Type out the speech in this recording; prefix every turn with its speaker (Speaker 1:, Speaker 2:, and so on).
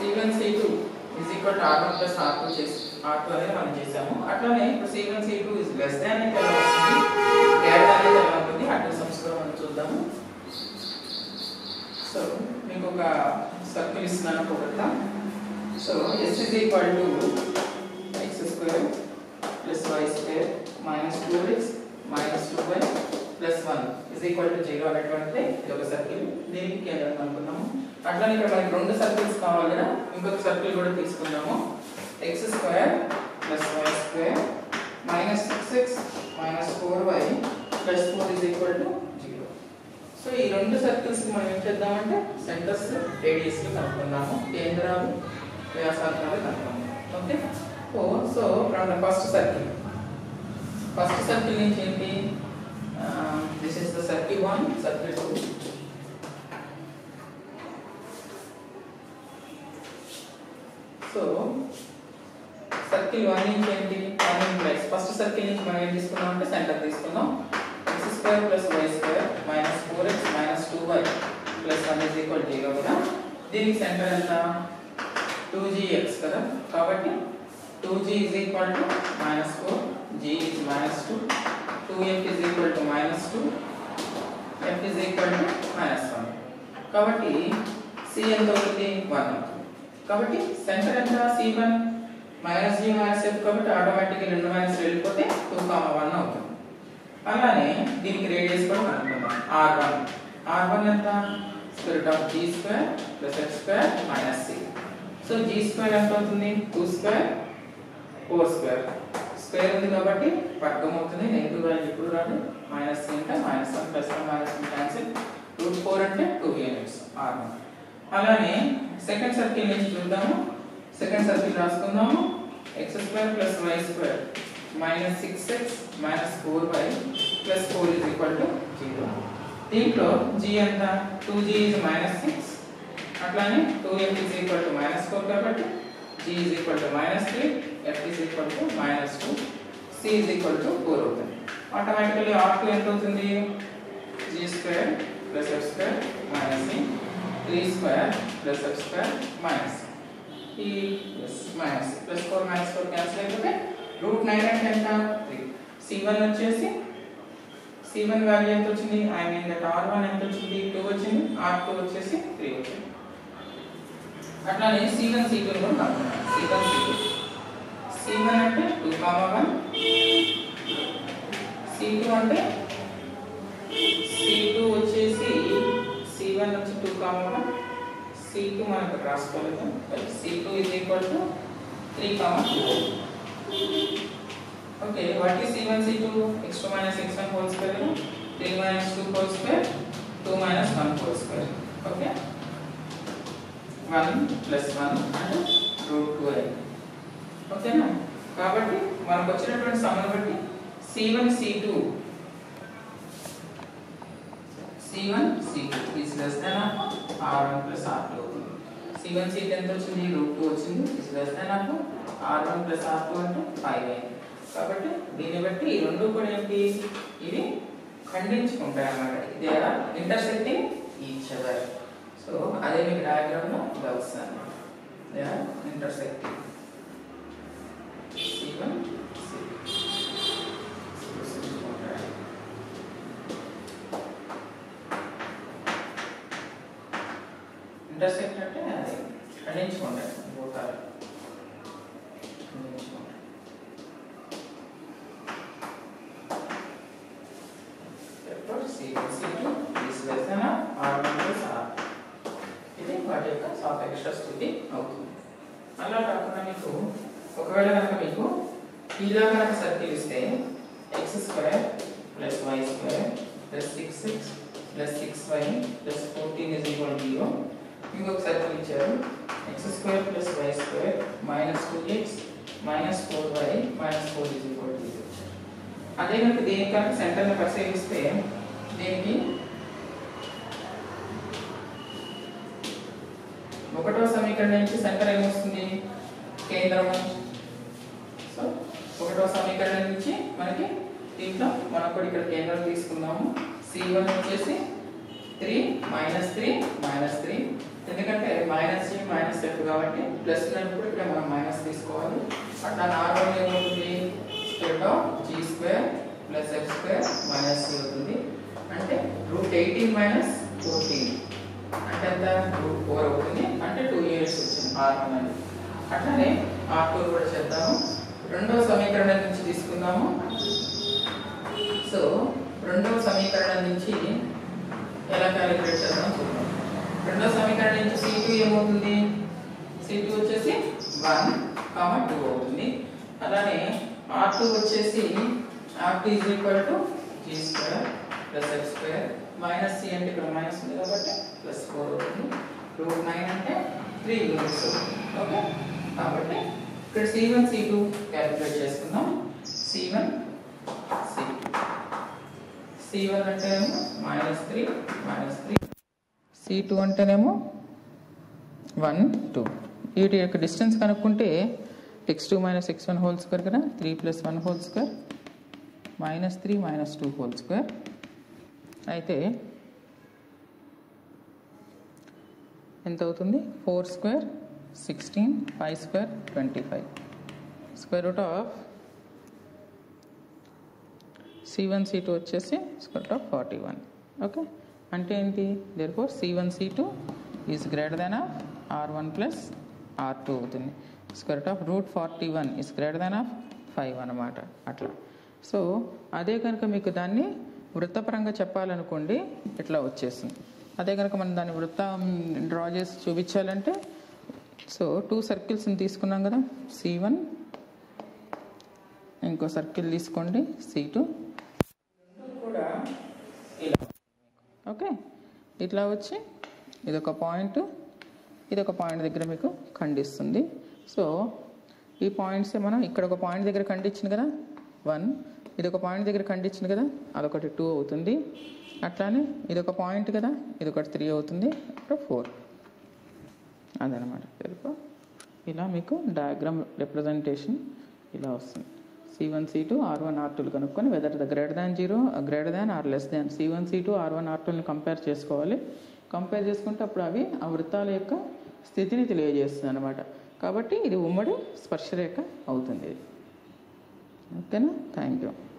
Speaker 1: C one C two is equal to R one plus are two చేసి R two అనేది మనం చేసాము అట్లానే ఇప్పుడు C one C two is less than అనేది ఎలా వస్తుంది గ్రేటర్ దాన్ అనేది ఎలా ఉంటుంది అటు సమ్స్ కూడా మనం చూద్దాము సో మీకు ఒక సర్కిల్ ఇస్తున్నాను ఒకట so S is equal to X square plus why square minus two X minus two why plus one is equal to zero అనేటువంటిది ఇది ఒక సర్కిల్ దీనికి కేంద్రం అనుకున్నాము అట్లానే ఇక్కడ మనకి రెండు సర్కిల్స్ కావాలి కదా ఇంకొక సర్కిల్ కూడా తీసుకుందాము x square plus why square minus six x minus four y plus four is equal to zero so ఈ రెండు సర్కిల్స్ మనం ఏం చేద్దామంటే సెంటర్స్ రేడియస్ కనుక్కుందాము కేంద్రాలు వ్యాసార్థాలు కనుక్కుందాం okay oh so from the first circle first circle నుంచి ఏంటి this is the circle one circle two so circle one నుంచి ఏంటి వన్ ప్లస్ ఫస్ట్ సర్కిల్ నుంచి మనం ఏం తీసుకున్నాం అంటే సెంటర్ తీసుకున్నాం x square plus why square minus four x minus two why plus one is equal zero కదా దీనికి సెంటర్ ఎంత టూ జీ ఎక్స్ కదా కాబట్టి two g is equal to minus four g is minus two two f is equal to minus two f is equal to minus one కాబట్టి c ఎంత అవుతుంది one అవుతుంది కాబట్టి సెంటర్ ఎంత c one minus g minus f కాబట్టి ఆటోమేటిక్గా రెండు minus వెళ్ళిపోతే టూ కామా వన్ అవుతుంది అలానే దీనికి రేడియస్ కూడా కనుక్కుందాం ఆర్ వన్ ఆర్ వన్ ఎంత square of g square plus x square minus c so g square ఎంత అవుతుంది two square four square square ఉంది కాబట్టి వర్గం అవుతుంది నెగిటివ్ వాల్యూ ఇప్పుడు రాదు మైనస్ సి అంటే minus one plus one minus one cancel root four అంటే టూ యూనిట్స్ ఆర్ వన్ అలానే సెకండ్ సర్కిల్ నుంచి చూద్దాము సెకండ్ సర్కిల్ రాసుకుందాము x square plus why square minus six x minus four y plus four is equal to zero దీంట్లో g ఎంత two g is minus six అట్లానే two f is equal to minus four కాబట్టి g is equal to minus three f is equal to minus two c is equal to four అవుతుంది automatically r two ఎంత అవుతుంది g square plus f square minus c three square plus f square minus ఈ plus minus plus four minus four cancel అయిపోతే route nine అంటే ఎంత three c one వచ్చేసి c one value ఎంత వచ్చింది I mean that r one ఎంత వచ్చింది two వచ్చింది ఆర్ టూ వచ్చేసి త్రీ వచ్చింది అట్లానే సి వన్ సి టూ కూడా కనుక్కున్నాం c one C two c one అంటే two comma one C two అంటే సి టూ వచ్చేసి సి వన్ వచ్చి two comma one C two మనం ఇక్కడ రాసుకోలేదు c two is equal to three comma two okay what is c one C two x two minus x one whole square three minus two whole square two minus one whole square okay one plus one అంటే root two అయ్యి ఓకేనా కాబట్టి మనకు వచ్చినటువంటి సమయం బట్టి c one C two c one C two is less than r one plus are two అవుతుంది c one C two ఎంత వచ్చింది రూట్ టూ వచ్చింది is less than of r one plus are two అంటే five అయింది కాబట్టి దీన్ని బట్టి ఈ రెండు కూడా ఏంటి ఇవి ఖండించుకుంటాయి అన్నమాట ఇది ఇంటర్సెక్టింగ్ ఈచ్ అదర్ సో అదే మీకు డయాగ్రామ్ లో ఇలా వస్తుంది అన్నమాట they are intersecting C1 intersect అంటే అది ఖండించుకుంటాయి పోతారు ఖండించుకుంటాయి Therefore, C1, C2 is less than R1 plus R. ఇది వాటి యొక్క సాపేక్ష స్థితి అవుతుంది అలా కాకుండా మీకు ఒకవేళ కనుక మీకు ఇలా కనుక సర్కిల్ ఇస్తే x square plus why square plus six six plus six y plus fourteen is equal zero ఇంకొక సర్కిల్ ఇచ్చారు x square plus why square minus two X minus four y minus four is equal zero అదే కనుక దీనికి కనుక సెంటర్ని పరిశీలిస్తే దీనికి ఒకటో సమీకరణం నుంచి సెంటర్ ఏమొస్తుంది కేంద్రం సో ఒకటో సమీకరణం నుంచి మనకి దీంట్లో మనం కూడా ఇక్కడ కేంద్రం తీసుకుందాము సి వన్ వచ్చేసి three minus three minus three ఎందుకంటే మైనస్ జీ మైనస్ ఎఫ్ కాబట్టి ప్లస్ ఉన్నప్పుడు ఇక్కడ మనం మైనస్ తీసుకోవాలి అట్లా నార్మల్ ఏమవుతుంది square of g square plus f square minus c అవుతుంది అంటే రూట్ ఎయిటీన్ మైనస్ ఫోర్టీన్ అంటే ఎంత రూట్ ఫోర్ అవుతుంది అంటే టూ యూనిట్స్ వచ్చింది ఆర్ వన్ అని అట్లానే ఆర్ టూ కూడా చేద్దాము రెండవ సమీకరణం నుంచి తీసుకుందాము సో రెండవ సమీకరణం నుంచి ఎలా క్యాలిక్యులేట్ చేద్దాం చూద్దాం రెండవ సమీకరణం నుంచి సి టూ ఏమవుతుంది సి టూ వచ్చేసి వన్ కామా టూ అవుతుంది అలానే ఆర్ టూ వచ్చేసి r two is equal to g square plus x square minus c అంటే ఇక్కడ మైనస్ ఉంది కాబట్టి ప్లస్ ఫోర్ అవుతుంది రూట్ నైన్ అంటే త్రీ యూనిట్స్ అవుతుంది ఓకే కాబట్టి ఇక్కడ c one C two calculate చేసుకుందాం c one c c one అంటేనేమో minus three minus three c two అంటేనేమో వన్ టూ వీటి యొక్క డిస్టెన్స్ కనుక్కుంటే x two minus x one whole square కదా three plus one whole square minus three minus two whole square అయితే ఎంత అవుతుంది four square sixteen five square twenty five square root of c one C two వచ్చేసి square root of forty one okay అంటే ఏంటి there four c one C two is greater than of r one plus are two అవుతుంది square root of root forty one is greater than of five అనమాట అట్లా so అదే కనుక మీకు దాన్ని వృత్తపరంగా చెప్పాలనుకోండి ఇట్లా వచ్చేసింది అదే కనుక మనం దాన్ని వృత్తం డ్రా చేసి చూపించాలంటే సో టూ సర్కిల్స్ని తీసుకున్నాం కదా సి వన్ ఇంకో సర్కిల్ తీసుకోండి సి టూ కూడా ఇలా ఓకే ఇట్లా వచ్చి ఇదొక పాయింట్ ఇదొక పాయింట్ దగ్గర మీకు ఖండిస్తుంది సో ఈ పాయింట్స్ మనం ఇక్కడ ఒక పాయింట్ దగ్గర ఖండించింది కదా వన్ ఇది ఒక పాయింట్ దగ్గర ఖండించింది కదా అదొకటి టూ అవుతుంది అట్లానే ఇది ఒక పాయింట్ కదా ఇది ఒకటి త్రీ అవుతుంది అక్కడ ఫోర్ అదనమాట తెలుపు ఇలా మీకు డయాగ్రామ్ రిప్రజెంటేషన్ ఇలా వస్తుంది c one C two r one r టూలు కనుక్కొని whether the greater than zero greater than r less than c one C two r one r టూని కంపేర్ చేసుకోవాలి కంపేర్ చేసుకుంటే అప్పుడు అవి ఆ వృత్తాల యొక్క స్థితిని తెలియజేస్తుంది అనమాట కాబట్టి ఇది ఉమ్మడి స్పర్శరేఖ అవుతుంది ఇది ఓకేనా థ్యాంక్ యూ